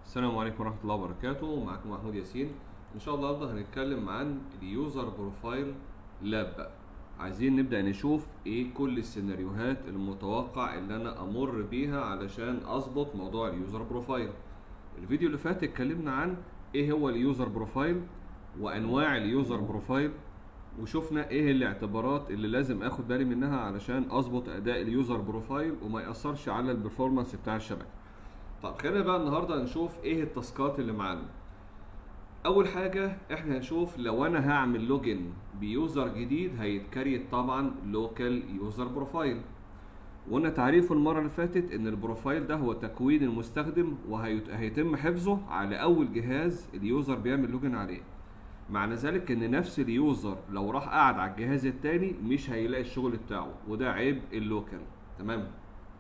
السلام عليكم ورحمة الله وبركاته معكم محمود ياسين إن شاء الله النهارده هنتكلم عن اليوزر بروفايل لاب بقى عايزين نبدأ نشوف إيه كل السيناريوهات المتوقع اللي أنا أمر بيها علشان أظبط موضوع اليوزر بروفايل الفيديو اللي فات اتكلمنا عن إيه هو اليوزر بروفايل وأنواع اليوزر بروفايل وشفنا ايه الاعتبارات اللي لازم اخد بالي منها علشان اظبط اداء اليوزر بروفايل وما ياثرش على البرفورمانس بتاع الشبكه طب خلينا بقى النهارده نشوف ايه التاسكات اللي معانا اول حاجه احنا هنشوف لو انا هعمل لوجن بيوزر جديد هيتكريت طبعا لوكال يوزر بروفايل وقلنا تعريف المره اللي فاتت ان البروفايل ده هو تكوين المستخدم وهيتم حفظه على اول جهاز اليوزر بيعمل لوجن عليه معنى ذلك ان نفس اليوزر لو راح قعد على الجهاز التاني مش هيلاقي الشغل بتاعه وده عيب اللوكال تمام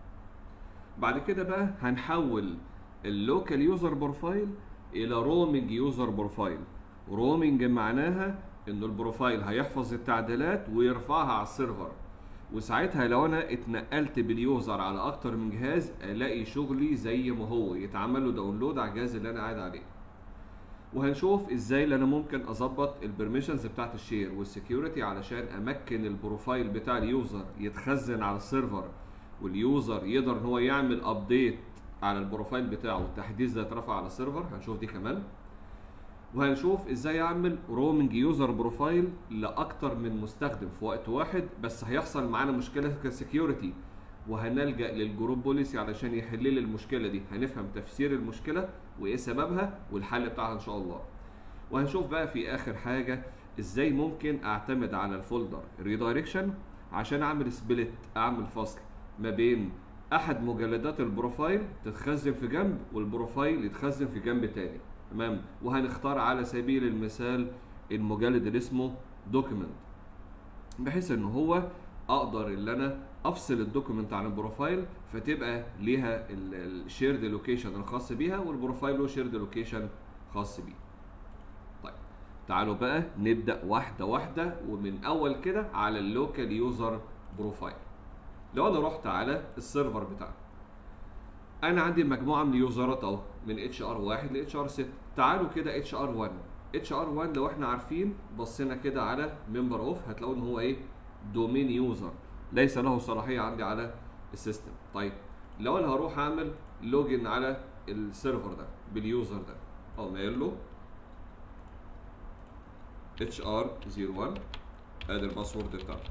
بعد كده بقى هنحول اللوكال يوزر بروفايل الى رومنج يوزر بروفايل رومنج معناها ان البروفايل هيحفظ التعديلات ويرفعها على السيرفر وساعتها لو انا اتنقلت باليوزر على اكتر من جهاز الاقي شغلي زي ما هو يتعمل له داونلود على الجهاز اللي انا قاعد عليه وهنشوف ازاي اللي انا ممكن اظبط البرميشنز بتاعت الشير والسكيورتي علشان امكن البروفايل بتاع اليوزر يتخزن على السيرفر واليوزر يقدر ان هو يعمل ابديت على البروفايل بتاعه التحديث ده يترفع على السيرفر هنشوف دي كمان وهنشوف ازاي اعمل رومنج يوزر بروفايل لاكتر من مستخدم في وقت واحد بس هيحصل معانا مشكله كسكيورتي وهنلجا للجروب بوليسي علشان يحل لي المشكله دي هنفهم تفسير المشكله وايه سببها والحل بتاعها ان شاء الله وهنشوف بقى في اخر حاجه ازاي ممكن اعتمد على الفولدر ريدايركشن عشان اعمل سبليت اعمل فصل ما بين احد مجلدات البروفايل تتخزن في جنب والبروفايل يتخزن في جنب تاني تمام وهنختار على سبيل المثال المجلد اللي اسمه دوكيمنت بحيث ان هو اقدر ان انا افصل الدوكيمنت عن البروفايل فتبقى ليها الشيرد لوكيشن الخاص بيها والبروفايل له شيرد لوكيشن خاص بيه طيب تعالوا بقى نبدا واحده واحده ومن اول كده على اللوكال يوزر بروفايل لو انا رحت على السيرفر بتاعنا انا عندي مجموعه من اليوزرات اهو من اتش ار 1 ل اتش ار 6 تعالوا كده اتش ار 1 اتش ار 1 لو احنا عارفين بصينا كده على ممبر اوف هتلاقوا ان هو ايه دومين يوزر ليس له صلاحيه عندي على السيستم طيب لو انا هروح اعمل لوجن على السيرفر ده باليوزر ده اقوم قايل له اتش ار 01 ادي الباسورد بتاعته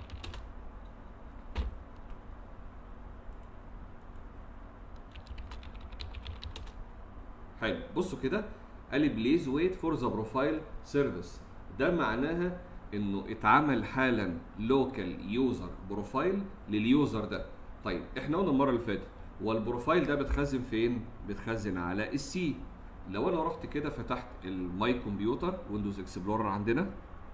حلو بصوا كده قال لي بليز ويت فور ذا بروفايل سيرفيس ده معناها انه اتعمل حالا لوكال يوزر بروفايل لليوزر ده طيب احنا قلنا المره اللي فاتت هو البروفايل ده بيتخزن فين بيتخزن على السي لو انا رحت كده فتحت الماي كمبيوتر ويندوز اكسبلورر عندنا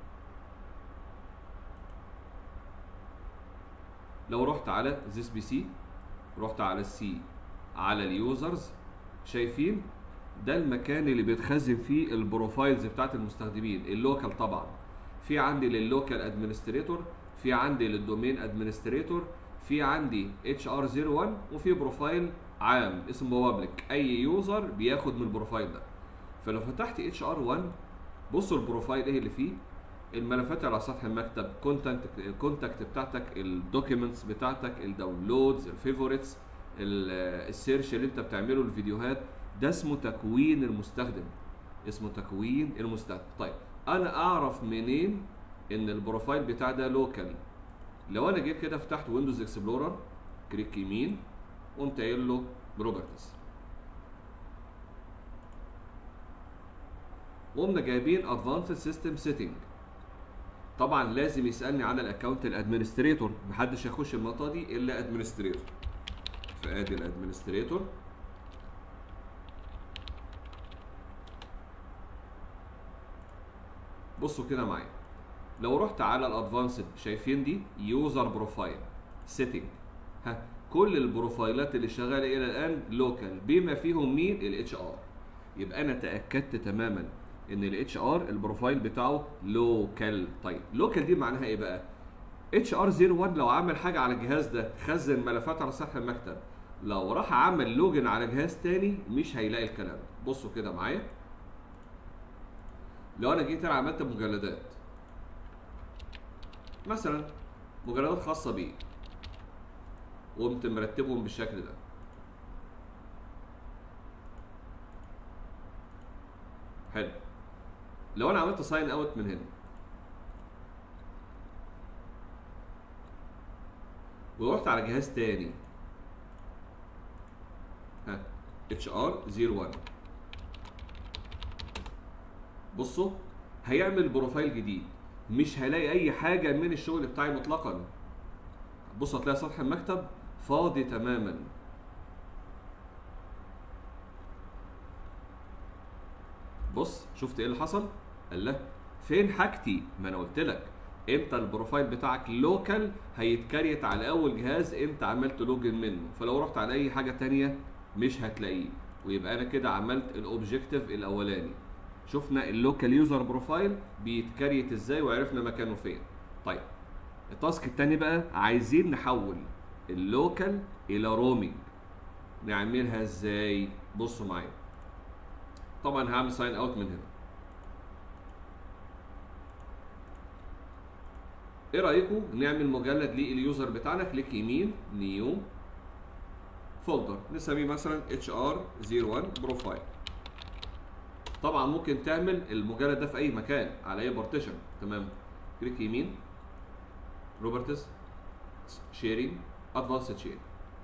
لو رحت على ذيس بي سي رحت على السي على اليوزرز شايفين ده المكان اللي بيتخزن فيه البروفايلز بتاعت المستخدمين اللوكال طبعا في عندي لللوكال ادمنستريتور في عندي للدومين ادمنستريتور في عندي اتش ار 01 وفي بروفايل عام اسمه بابليك اي يوزر بياخد من البروفايل ده فلو فتحت اتش ار 1 بصوا البروفايل ايه اللي فيه الملفات على سطح المكتب كونتاكت الكونتاكت بتاعتك الدوكيومنتس بتاعتك الداونلودز الفيفوريتس السيرش اللي انت بتعمله الفيديوهات ده اسمه تكوين المستخدم اسمه تكوين المستخدم طيب انا اعرف منين ان البروفايل بتاع ده لوكال لو انا جيت كده فتحت ويندوز اكسبلورر كليك يمين قمت قايل له بروبرتيز وقمنا جايبين ادفانسد سيستم سيتنج طبعا لازم يسالني على الاكونت الادمنستريتور محدش هيخش المنطقه دي الا ادمنستريتور فادي الادمنستريتور بصوا كده معايا لو رحت على الادفانسد شايفين دي يوزر بروفايل سيتنج ها كل البروفايلات اللي شغاله الى الان لوكال بما فيهم مين الاتش ار يبقى انا تاكدت تماما ان الاتش ار البروفايل بتاعه لوكال طيب لوكال دي معناها ايه بقى اتش ار 01 لو عمل حاجه على الجهاز ده خزن ملفات على سطح المكتب لو راح عمل لوجن على جهاز تاني مش هيلاقي الكلام ده بصوا كده معايا لو انا جيت انا عملت مجلدات مثلا مجلدات خاصه بيه وقمت مرتبهم بالشكل ده حلو لو انا عملت ساين اوت من هنا ورحت على جهاز تاني ها اتش ار 01 بصوا هيعمل بروفايل جديد مش هلاقي اي حاجه من الشغل بتاعي مطلقا بص هتلاقي سطح المكتب فاضي تماما بص شفت ايه اللي حصل قال له فين حاجتي ما انا قلت لك امتى البروفايل بتاعك لوكال هيتكريت على اول جهاز انت عملت لوجن منه فلو رحت على اي حاجه تانية مش هتلاقيه ويبقى انا كده عملت الاوبجيكتيف الاولاني شفنا اللوكال يوزر بروفايل بيتكريت ازاي وعرفنا مكانه فين طيب التاسك التاني بقى عايزين نحول اللوكال الى رومينج نعملها ازاي بصوا معايا طبعا هعمل ساين اوت من هنا ايه رايكم نعمل مجلد لليوزر بتاعنا كليك يمين نيو فولدر نسميه مثلا اتش ار 01 بروفايل طبعا ممكن تعمل المجلد ده في اي مكان على اي بارتيشن تمام كليك يمين روبرتس شيرنج ادفانسد شيرنج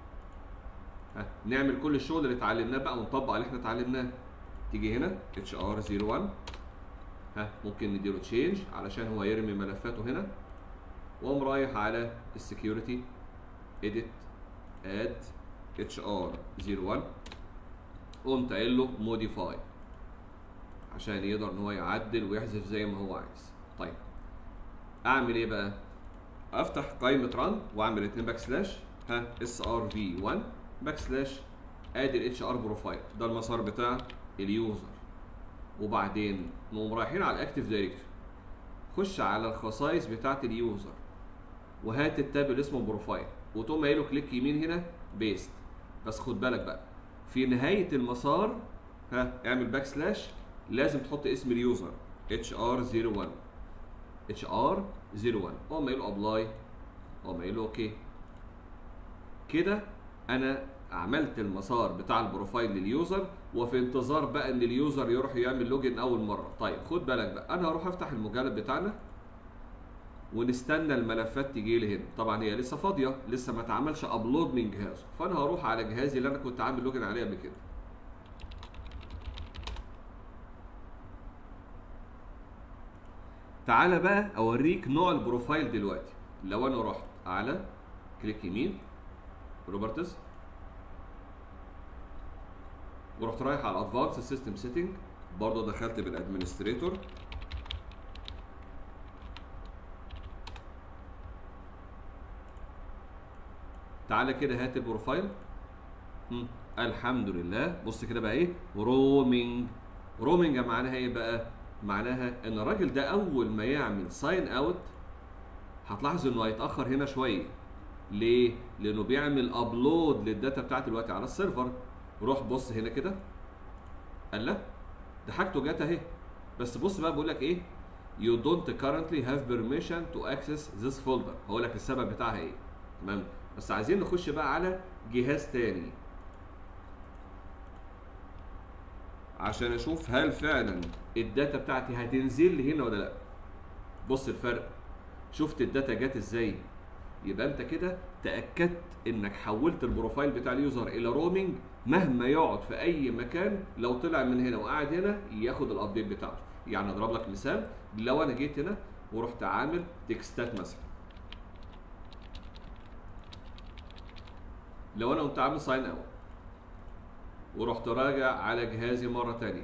نعمل كل الشغل اللي اتعلمناه بقى ونطبق اللي احنا اتعلمناه تيجي هنا اتش ار 01 ها ممكن نديله تشينج علشان هو يرمي ملفاته هنا واقوم رايح على السكيورتي اديت اد اتش ار 01 قمت قايل له موديفاي عشان يقدر ان هو يعدل ويحذف زي ما هو عايز طيب اعمل ايه بقى افتح قائمه ران واعمل اتنين باك سلاش ها اس ار في 1 باك سلاش ادي الاتش ار بروفايل ده المسار بتاع اليوزر وبعدين نقوم رايحين على الاكتيف دايركتوري خش على الخصائص بتاعه اليوزر وهات التاب اللي اسمه بروفايل وتقوم قايل له كليك يمين هنا بيست بس خد بالك بقى في نهايه المسار ها اعمل باك سلاش لازم تحط اسم اليوزر اتش ار 01 اتش ار 01 اقوم قايل له ابلاي اقوم قايل له اوكي كده انا عملت المسار بتاع البروفايل لليوزر وفي انتظار بقى ان اليوزر يروح يعمل لوجن اول مره طيب خد بالك بقى انا هروح افتح المجلد بتاعنا ونستنى الملفات تيجي لي هنا طبعا هي لسه فاضيه لسه ما اتعملش ابلود من جهازه فانا هروح على جهازي اللي انا كنت عامل لوجن عليه قبل كده تعالى بقى اوريك نوع البروفايل دلوقتي لو انا رحت على كليك يمين روبرتس ورحت رايح على ادفانس سيستم سيتنج برضه دخلت بالادمنستريتور تعالى كده هات البروفايل مم. الحمد لله بص كده بقى ايه رومينج رومينج معناها ايه بقى معناها ان الراجل ده اول ما يعمل ساين اوت هتلاحظ انه هيتاخر هنا شويه ليه لانه بيعمل ابلود للداتا بتاعتي دلوقتي على السيرفر روح بص هنا كده قال لا ده حاجته جت اهي بس بص بقى بيقول لك ايه you don't currently have permission to access this folder هقول لك السبب بتاعها ايه تمام بس عايزين نخش بقى على جهاز تاني عشان اشوف هل فعلا الداتا بتاعتي هتنزل لي هنا ولا لا بص الفرق شفت الداتا جت ازاي يبقى انت كده تاكدت انك حولت البروفايل بتاع اليوزر الى رومينج مهما يقعد في اي مكان لو طلع من هنا وقعد هنا ياخد الابديت بتاعته يعني اضرب لك مثال لو انا جيت هنا ورحت عامل تكستات مثلا لو انا قمت عامل ساين اوت ورحت راجع على جهازي مره تانية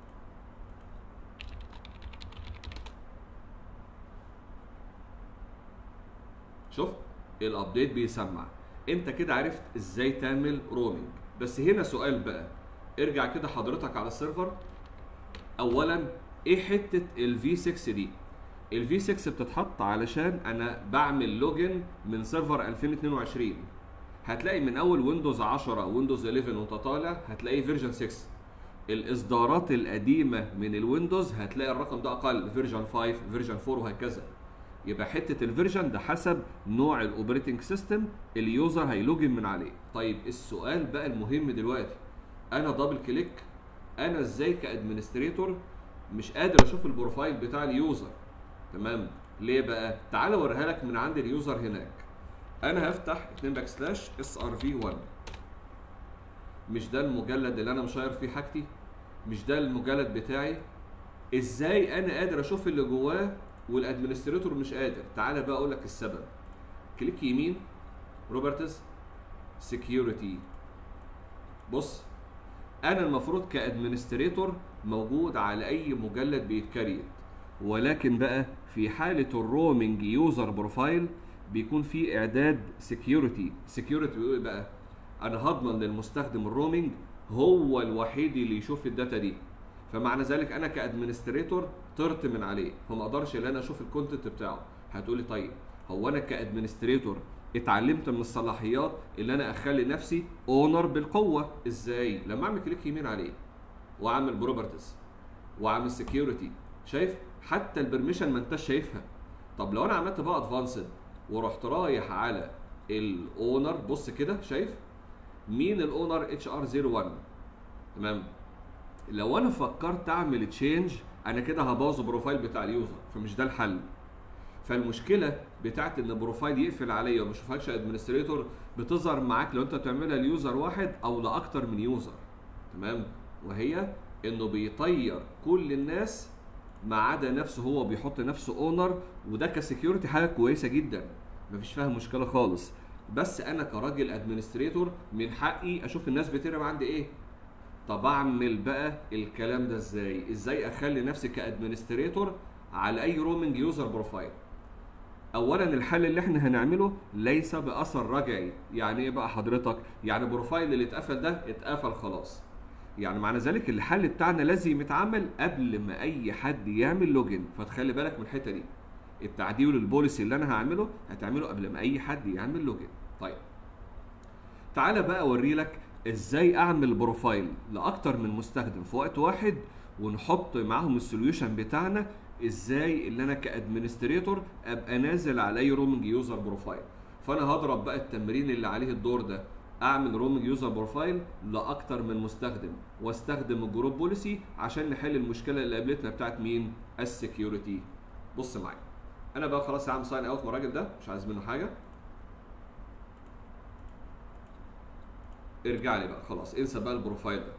شفت الابديت بيسمع انت كده عرفت ازاي تعمل رومينج بس هنا سؤال بقى ارجع كده حضرتك على السيرفر اولا ايه حته الفي 6 دي الفي 6 بتتحط علشان انا بعمل لوجن من سيرفر 2022 هتلاقي من اول ويندوز 10 ويندوز 11 وانت طالع هتلاقي فيرجن 6 الاصدارات القديمه من الويندوز هتلاقي الرقم ده اقل فيرجن 5 فيرجن 4 وهكذا يبقى حته الفيرجن ده حسب نوع الاوبريتنج سيستم اليوزر هيلوجن من عليه طيب السؤال بقى المهم دلوقتي انا دبل كليك انا ازاي كادمنستريتور مش قادر اشوف البروفايل بتاع اليوزر تمام ليه بقى تعال اوريها لك من عند اليوزر هناك انا هفتح 2 باك سلاش اس ار في 1 مش ده المجلد اللي انا مشاير فيه حاجتي مش ده المجلد بتاعي ازاي انا قادر اشوف اللي جواه والادمنستريتور مش قادر تعالى بقى اقول لك السبب كليك يمين روبرتس سكيورتي بص انا المفروض كادمنستريتور موجود على اي مجلد بيتكريت ولكن بقى في حاله الرومنج يوزر بروفايل بيكون في اعداد سكيورتي سكيورتي بيقول بقى انا هضمن للمستخدم الرومنج هو الوحيد اللي يشوف الداتا دي فمعنى ذلك انا كادمنستريتور طرت من عليه فما اقدرش ان انا اشوف الكونتنت بتاعه هتقولي طيب هو انا كادمنستريتور اتعلمت من الصلاحيات اللي انا اخلي نفسي اونر بالقوه ازاي لما اعمل كليك يمين عليه واعمل بروبرتيز واعمل سكيورتي شايف حتى البرميشن ما انتش شايفها طب لو انا عملت بقى ادفانسد ورحت رايح على الاونر بص كده شايف مين الاونر اتش ار 01 تمام لو انا فكرت اعمل تشينج انا كده هبوظ البروفايل بتاع اليوزر فمش ده الحل فالمشكله بتاعت ان بروفايل يقفل عليا وما اشوفكش ادمنستريتور بتظهر معاك لو انت بتعملها ليوزر واحد او لاكتر من يوزر تمام وهي انه بيطير كل الناس ما عدا نفسه هو بيحط نفسه اونر وده كسكيورتي حاجه كويسه جدا مفيش فيها مشكله خالص بس انا كراجل ادمنستريتور من حقي اشوف الناس بترم عندي ايه طب اعمل بقى الكلام ده ازاي ازاي اخلي نفسي كادمنستريتور على اي رومنج يوزر بروفايل اولا الحل اللي احنا هنعمله ليس باثر رجعي يعني ايه بقى حضرتك يعني بروفايل اللي اتقفل ده اتقفل خلاص يعني معنى ذلك الحل بتاعنا لازم يتعمل قبل ما اي حد يعمل لوجن فتخلي بالك من الحته دي التعديل البوليسي اللي انا هعمله هتعمله قبل ما اي حد يعمل لوجن طيب تعالى بقى اوري لك ازاي اعمل بروفايل لاكتر من مستخدم في وقت واحد ونحط معاهم السوليوشن بتاعنا ازاي اللي انا كادمنستريتور ابقى نازل على اي رومنج يوزر بروفايل فانا هضرب بقى التمرين اللي عليه الدور ده اعمل رومنج يوزر بروفايل لاكتر من مستخدم واستخدم الجروب بوليسي عشان نحل المشكله اللي قابلتنا بتاعت مين السكيورتي بص معايا انا بقى خلاص هعمل ساين اوت من الراجل ده مش عايز منه حاجه ارجع لي بقى خلاص انسى بقى البروفايل ده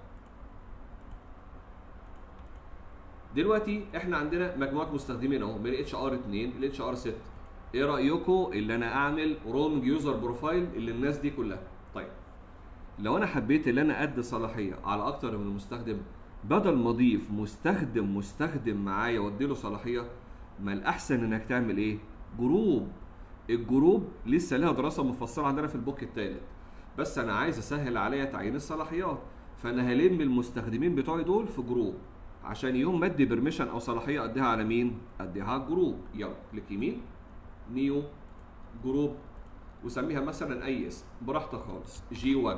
دلوقتي احنا عندنا مجموعه مستخدمين اهو من اتش ار 2 ل اتش ار 6 ايه رايكم اللي انا اعمل رومنج يوزر بروفايل للناس دي كلها طيب لو انا حبيت ان انا ادي صلاحيه على اكتر من مستخدم بدل ما اضيف مستخدم مستخدم معايا وادي له صلاحيه ما الاحسن انك تعمل ايه جروب الجروب لسه لها دراسه مفصله عندنا في البوك الثالث بس انا عايز اسهل عليا تعيين الصلاحيات فانا هلم المستخدمين بتوعي دول في جروب عشان يوم ما ادي برميشن او صلاحيه اديها على مين اديها على الجروب يلا كليك يمين نيو جروب وسميها مثلا اي اسم براحتك خالص جي 1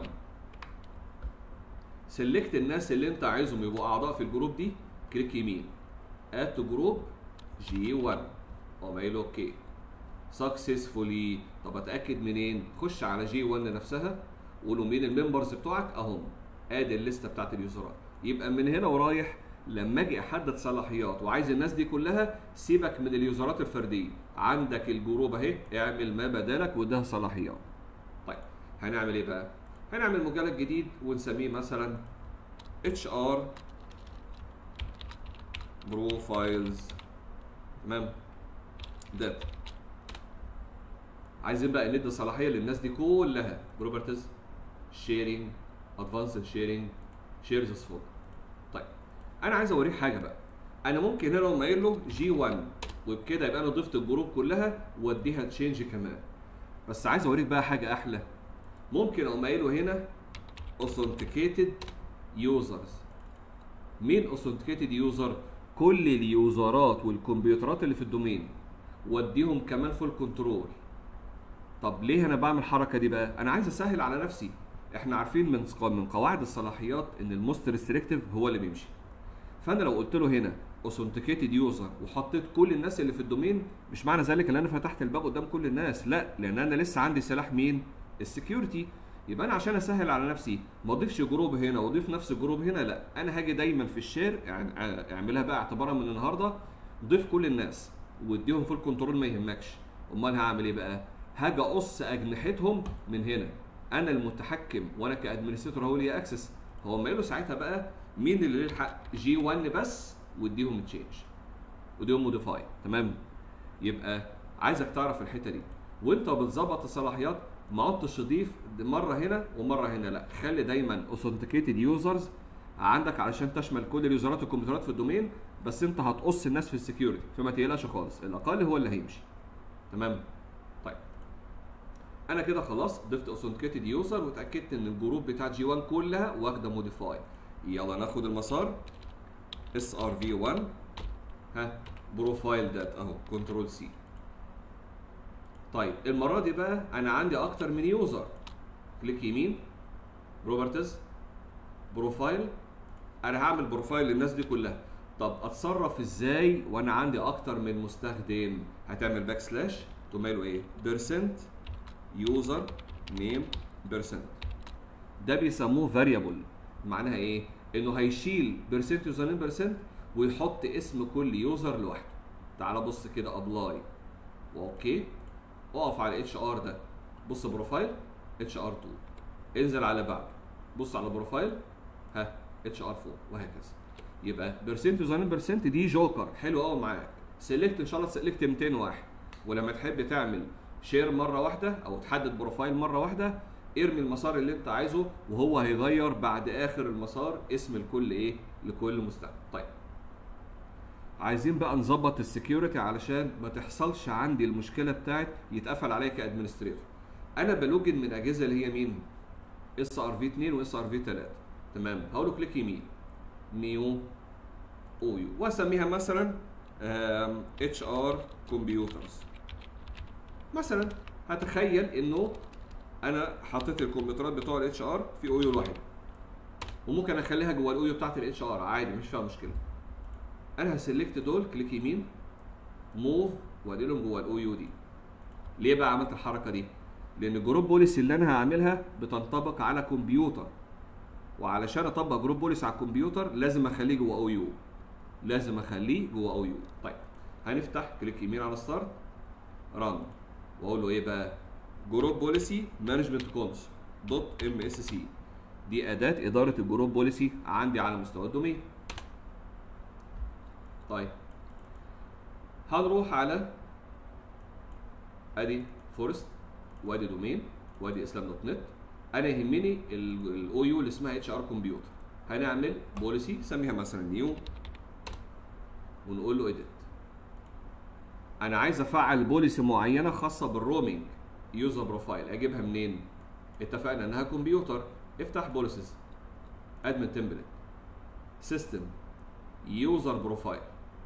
سلكت الناس اللي انت عايزهم يبقوا اعضاء في الجروب دي كليك يمين اد تو جروب جي 1 اقوم قايل اوكي سكسسفولي طب اتاكد منين خش على جي 1 نفسها قولوا مين الممبرز بتوعك اهم ادي الليسته بتاعت اليوزرات يبقى من هنا ورايح لما اجي احدد صلاحيات وعايز الناس دي كلها سيبك من اليوزرات الفرديه عندك الجروب اهي اعمل ما بدالك وده صلاحيات طيب هنعمل ايه بقى هنعمل مجلد جديد ونسميه مثلا اتش ار بروفايلز تمام ده عايزين بقى ندي صلاحيه للناس دي كلها بروبرتيز شيرنج ادفانسد شيرنج شيرز فول طيب انا عايز اوريك حاجه بقى انا ممكن هنا اقوم قايل له جي 1 وبكده يبقى انا ضفت الجروب كلها واديها تشينج كمان بس عايز اوريك بقى حاجه احلى ممكن اقوم قايل له هنا authenticated users مين authenticated user كل اليوزرات والكمبيوترات اللي في الدومين واديهم كمان فول كنترول طب ليه انا بعمل الحركه دي بقى انا عايز اسهل على نفسي احنا عارفين من من قواعد الصلاحيات ان الموست ريستريكتيف هو اللي بيمشي فانا لو قلت له هنا اوثنتيكيتد يوزر وحطيت كل الناس اللي في الدومين مش معنى ذلك ان انا فتحت الباب قدام كل الناس لا لان انا لسه عندي سلاح مين السكيورتي يبقى انا عشان اسهل على نفسي ما اضيفش جروب هنا واضيف نفس الجروب هنا لا انا هاجي دايما في الشير يعني اعملها بقى اعتبارا من النهارده ضيف كل الناس واديهم فول كنترول ما يهمكش امال هعمل ايه بقى هاجي اقص اجنحتهم من هنا انا المتحكم وانا كادمنستريتور هو لي اكسس هو ما له ساعتها بقى مين اللي له الحق جي 1 بس واديهم تشينج وديهم موديفاي تمام يبقى عايزك تعرف الحته دي وانت بتظبط الصلاحيات ما عدتش تضيف مره هنا ومره هنا لا خلي دايما اوثنتيكيتد يوزرز عندك علشان تشمل كل اليوزرات والكمبيوترات في الدومين بس انت هتقص الناس في السكيورتي فما تقلقش خالص الاقل هو اللي هيمشي تمام طيب انا كده خلاص ضفت اوثنتيكيتد يوزر واتاكدت ان الجروب بتاع جي 1 كلها واخده موديفاي يلا ناخد المسار اس ار في 1 ها بروفايل دات اهو كنترول سي طيب المره دي بقى انا عندي اكتر من يوزر كليك يمين بروبرتيز بروفايل انا هعمل بروفايل للناس دي كلها طب اتصرف ازاي وانا عندي اكتر من مستخدم هتعمل باك سلاش تقوم ايه بيرسنت يوزر نيم بيرسنت ده بيسموه فاريبل معناها ايه انه هيشيل بيرسنت يوزر نيم بيرسنت ويحط اسم كل يوزر لوحده تعال بص كده ابلاي واوكي اقف على اتش ار ده بص بروفايل اتش ار 2 انزل على بعد بص على بروفايل ها اتش ار 4 وهكذا يبقى بيرسنت يوزر نيم بيرسنت دي جوكر حلو قوي معاك سيلكت ان شاء الله سيلكت 200 واحد ولما تحب تعمل شير مره واحده او تحدد بروفايل مره واحده ارمي المسار اللي انت عايزه وهو هيغير بعد اخر المسار اسم لكل ايه لكل مستخدم طيب عايزين بقى نظبط السكيورتي علشان ما تحصلش عندي المشكله بتاعت يتقفل عليا كادمنستريتور انا بلوجن من الاجهزه اللي هي مين اس ار في 2 واس ار في 3 تمام هقول له كليك يمين نيو او يو واسميها مثلا اتش ار كمبيوترز مثلا هتخيل انه انا حطيت الكمبيوترات بتوع الاتش ار في او يو لوحده وممكن اخليها جوه الاو يو بتاعت الاتش ار عادي مش فيها مشكله انا هسلكت دول كليك يمين موف واديلهم جوه الاو يو دي ليه بقى عملت الحركه دي لان الجروب بوليسي اللي انا هعملها بتنطبق على كمبيوتر وعلشان اطبق جروب بوليسي على الكمبيوتر لازم اخليه جوه او يو لازم اخليه جوه او يو طيب هنفتح كليك يمين على ستارت ران واقول له ايه بقى جروب بوليسي مانجمنت كونس دوت ام اس سي دي اداه اداره الجروب بوليسي عندي على مستوى الدومين طيب هنروح على ادي فورست وادي دومين وادي اسلام دوت نت انا يهمني الاو يو اللي اسمها اتش ار كمبيوتر هنعمل بوليسي سميها مثلا نيو ونقول له اديت انا عايز افعل بوليسي معينه خاصه بالرومينج يوزر بروفايل اجيبها منين اتفقنا انها كمبيوتر افتح بوليسز ادمن تمبلت سيستم يوزر بروفايل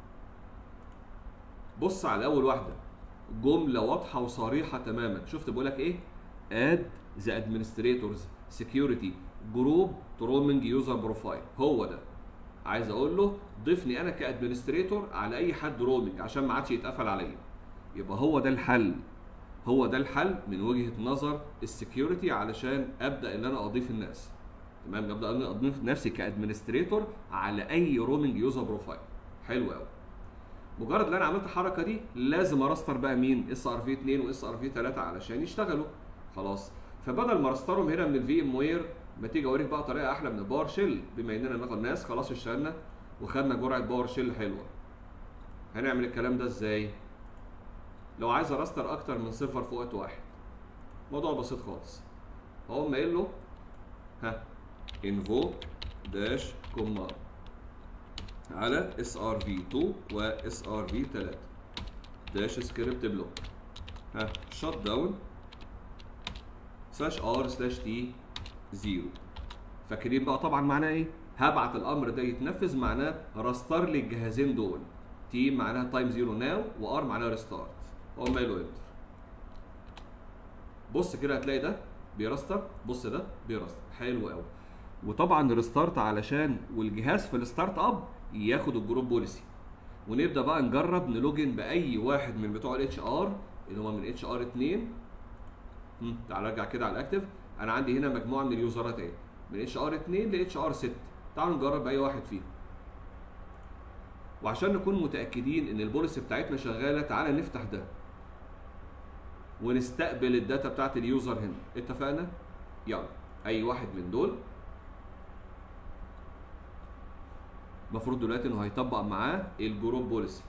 بص على اول واحده جمله واضحه وصريحه تماما شفت بقول لك ايه اد ذا ادمنستريتورز سكيورتي جروب ترومنج يوزر بروفايل هو ده عايز اقول له ضيفني انا كادمنستريتور على اي حد رومنج عشان ما عادش يتقفل عليا يبقى هو ده الحل هو ده الحل من وجهه نظر السكيورتي علشان ابدا ان انا اضيف الناس تمام ابدا ان اضيف نفسي كادمنستريتور على اي رومنج يوزر بروفايل حلو قوي مجرد ان انا عملت الحركه دي لازم ارستر بقى مين اس ار في 2 واس ار في 3 علشان يشتغلوا خلاص فبدل ما ارسترهم هنا من الفي ام وير ما تيجي اوريك بقى طريقه احلى من الباور شيل بما اننا ناخد ناس خلاص اشتغلنا وخدنا جرعه باور شيل حلوه هنعمل الكلام ده ازاي لو عايز ارستر اكتر من صفر في وقت واحد موضوع بسيط خالص هقوم قايل له ها انفو داش كوماند على اس ار في 2 واس ار في 3 داش سكريبت بلوك ها شت داون سلاش ار سلاش تي 0 فاكرين بقى طبعا معناه ايه؟ هبعت الامر ده يتنفذ معناه رستر لي الجهازين دول تي معناها تايم 0 ناو وار معناها ريستارت اقوم قايل له انتر بص كده هتلاقي ده بيرستر بص ده بيرستر حلو قوي وطبعا ريستارت علشان والجهاز في الستارت اب ياخد الجروب بوليسي ونبدا بقى نجرب نلوجن باي واحد من بتوع الاتش ار اللي هم من اتش ار 2 هم، تعال ارجع كده على الاكتف انا عندي هنا مجموعه من اليوزرات اهي من اتش ار 2 ل اتش ار 6 تعالوا نجرب باي واحد فيهم وعشان نكون متاكدين ان البوليسي بتاعتنا شغاله تعالى نفتح ده ونستقبل الداتا بتاعت اليوزر هنا اتفقنا يلا اي واحد من دول المفروض دلوقتي انه هيطبق معاه الجروب بوليسي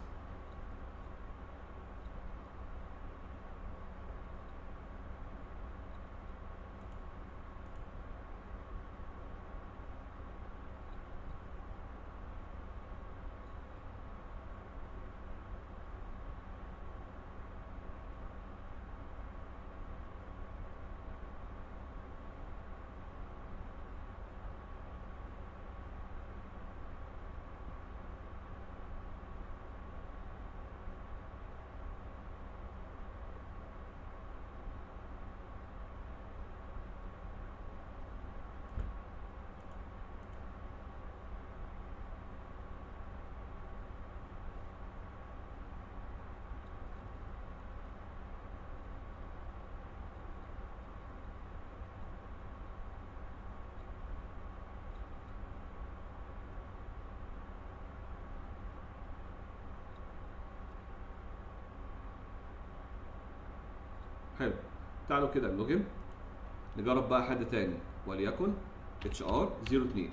حلو تعالوا كده نلوجن نجرب بقى حد تاني وليكن اتش ار 02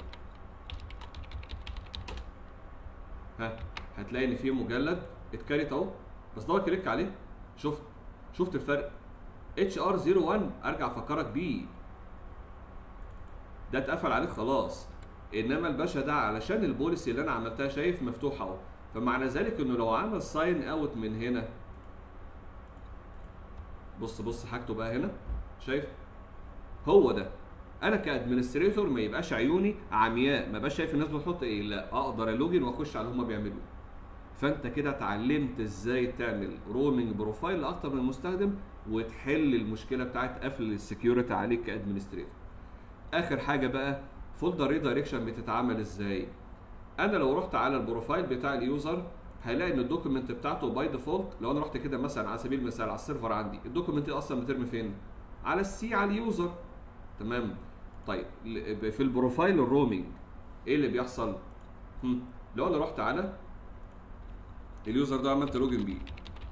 ها هتلاقي ان في مجلد اتكريت اهو بس دور كليك عليه شفت شفت الفرق اتش ار 01 ارجع افكرك بيه ده اتقفل عليك خلاص انما الباشا ده علشان البوليسي اللي انا عملتها شايف مفتوحه اهو فمعنى ذلك انه لو عمل ساين اوت من هنا بص بص حاجته بقى هنا شايف هو ده انا كادمنستريتور ما يبقاش عيوني عمياء ما بقاش شايف الناس بتحط ايه لا اقدر الوجن واخش على اللي هم بيعملوه فانت كده اتعلمت ازاي تعمل رومينج بروفايل لاكتر من مستخدم وتحل المشكله بتاعت قفل السكيورتي عليك كادمنستريتور اخر حاجه بقى فولدر ريدايركشن بتتعمل ازاي انا لو رحت على البروفايل بتاع اليوزر هلاقي ان الدوكيمنت بتاعته باي ديفولت لو انا رحت كده مثلا على سبيل المثال على السيرفر عندي الدوكيمنت دي اصلا بترمي فين على السي على اليوزر تمام طيب ل- في البروفايل الرومينج ايه اللي بيحصل هم. لو انا رحت على اليوزر ده عملت لوجن بيه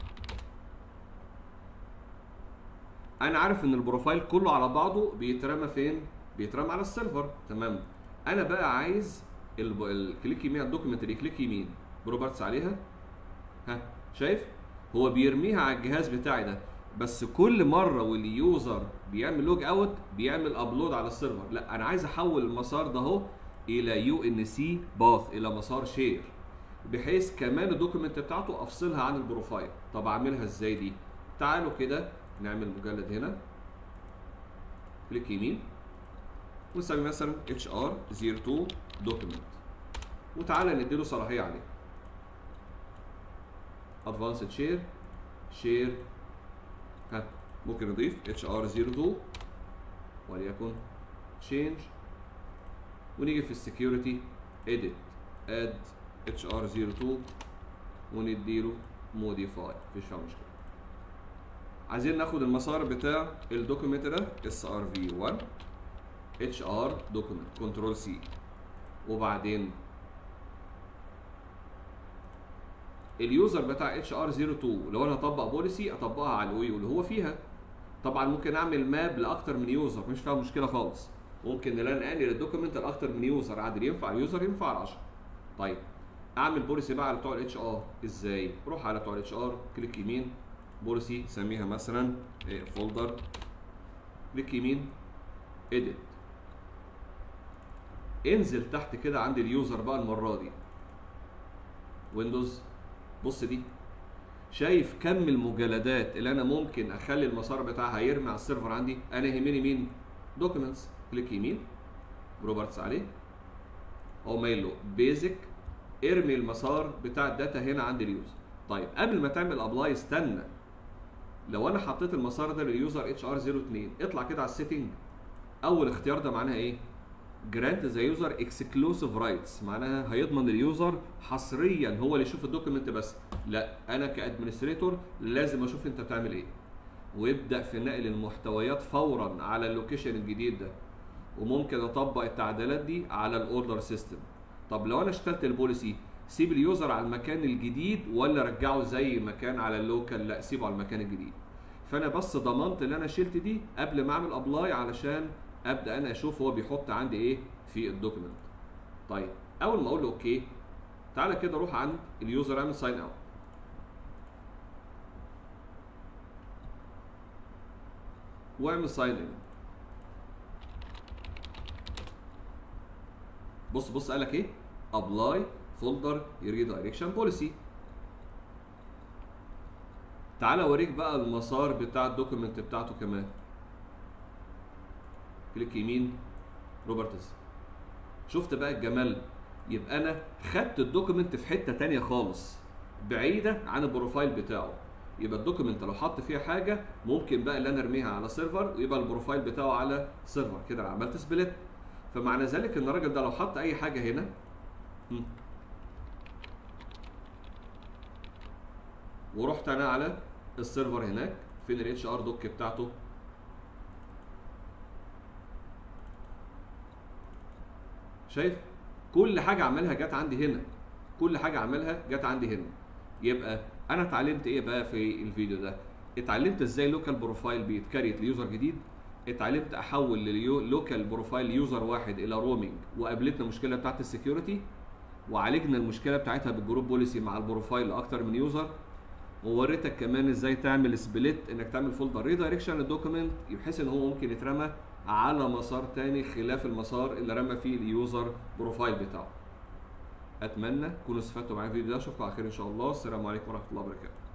انا عارف ان البروفايل كله على بعضه بيترمى فين بيترمى على السيرفر تمام انا بقى عايز الب- الكليك يمين على الدوكيمنت اللي كليك يمين بروبرتس عليها ها شايف هو بيرميها على الجهاز بتاعي ده بس كل مره واليوزر بيعمل لوج اوت بيعمل ابلود على السيرفر لا انا عايز احول المسار ده اهو الى يو ان سي باث الى مسار شير بحيث كمان الدوكيمنت بتاعته افصلها عن البروفايل طب اعملها ازاي دي تعالوا كده نعمل مجلد هنا كليك يمين ونسمي مثلا اتش ار 02 دوكيمنت وتعالى نديله صلاحيه عليه ادفانسد شير شير ها ممكن نضيف اتش ار 02 وليكن تشينج ونيجي في السكيورتي اديت اد اتش ار 02 ونديله موديفاي مفيش فيها مشكله عايزين ناخد المسار بتاع الدوكيمنت ده اس ار في 1 اتش ار دوكيمنت كنترول سي وبعدين اليوزر بتاع اتش ار 02 لو انا هطبق بوليسي اطبقها على الاو اللي هو فيها طبعا ممكن اعمل ماب لاكتر من يوزر مش فيها مشكله خالص ممكن ان انا انقل الدوكيمنت لاكتر من يوزر عادي ينفع اليوزر ينفع على 10 طيب اعمل بوليسي بقى على بتوع الاتش ار ازاي روح على بتوع الاتش ار كليك يمين بوليسي سميها مثلا فولدر كليك يمين اديت انزل تحت كده عند اليوزر بقى المره دي ويندوز بص دي شايف كم المجلدات اللي انا ممكن اخلي المسار بتاعها يرمي على السيرفر عندي انا يهمني مين دوكيومنتس كليك يمين بروبرتس عليه او مايل له بيزك ارمي المسار بتاع الداتا هنا عند اليوزر طيب قبل ما تعمل ابلاي استنى لو انا حطيت المسار ده لليوزر اتش ار 02 اطلع كده على السيتنج اول اختيار ده معناها ايه جرانت ذا يوزر اكسكلوسيف رايتس معناها هيضمن اليوزر حصريا هو اللي يشوف الدوكيمنت بس لا انا كادمنستريتور لازم اشوف انت بتعمل ايه ويبدا في نقل المحتويات فورا على اللوكيشن الجديد ده وممكن اطبق التعديلات دي على الاوردر سيستم طب لو انا اشتلت البوليسي سيب اليوزر على المكان الجديد ولا رجعه زي ما كان على اللوكال لا سيبه على المكان الجديد فانا بس ضمنت ان انا شلت دي قبل ما اعمل ابلاي علشان ابدا انا اشوف هو بيحط عندي ايه في الدوكيمنت طيب اول ما اقول له اوكي تعالى كده روح عند اليوزر اعمل ساين اوت واعمل ساين ان بص بص قال لك ايه ابلاي فولدر ريدايركشن بوليسي تعالى اوريك بقى المسار بتاع الدوكيمنت بتاعته كمان كليك يمين روبرتس شفت بقى الجمال يبقى انا خدت الدوكيمنت في حته تانية خالص بعيده عن البروفايل بتاعه يبقى الدوكيمنت لو حط فيها حاجه ممكن بقى اللي انا ارميها على سيرفر ويبقى البروفايل بتاعه على سيرفر كده أنا عملت سبليت فمعنى ذلك ان الراجل ده لو حط اي حاجه هنا هم. ورحت انا على السيرفر هناك فين الاتش ار دوك بتاعته شايف كل حاجه عملها جت عندي هنا كل حاجه عملها جت عندي هنا يبقى انا اتعلمت ايه بقى في الفيديو ده اتعلمت ازاي لوكال بروفايل بيتكريت ليوزر جديد اتعلمت احول للوكال بروفايل يوزر واحد الى رومينج وقابلتنا المشكله بتاعت السكيورتي وعالجنا المشكله بتاعتها بالجروب بوليسي مع البروفايل لاكتر من يوزر ووريتك كمان ازاي تعمل سبليت انك تعمل فولدر ريدايركشن للدوكيمنت بحيث ان هو ممكن يترمى على مسار تاني خلاف المسار اللي رمى فيه اليوزر بروفايل بتاعه اتمنى تكونوا استفدتوا معايا في الفيديو ده اشوفكم على خير ان شاء الله السلام عليكم ورحمه الله وبركاته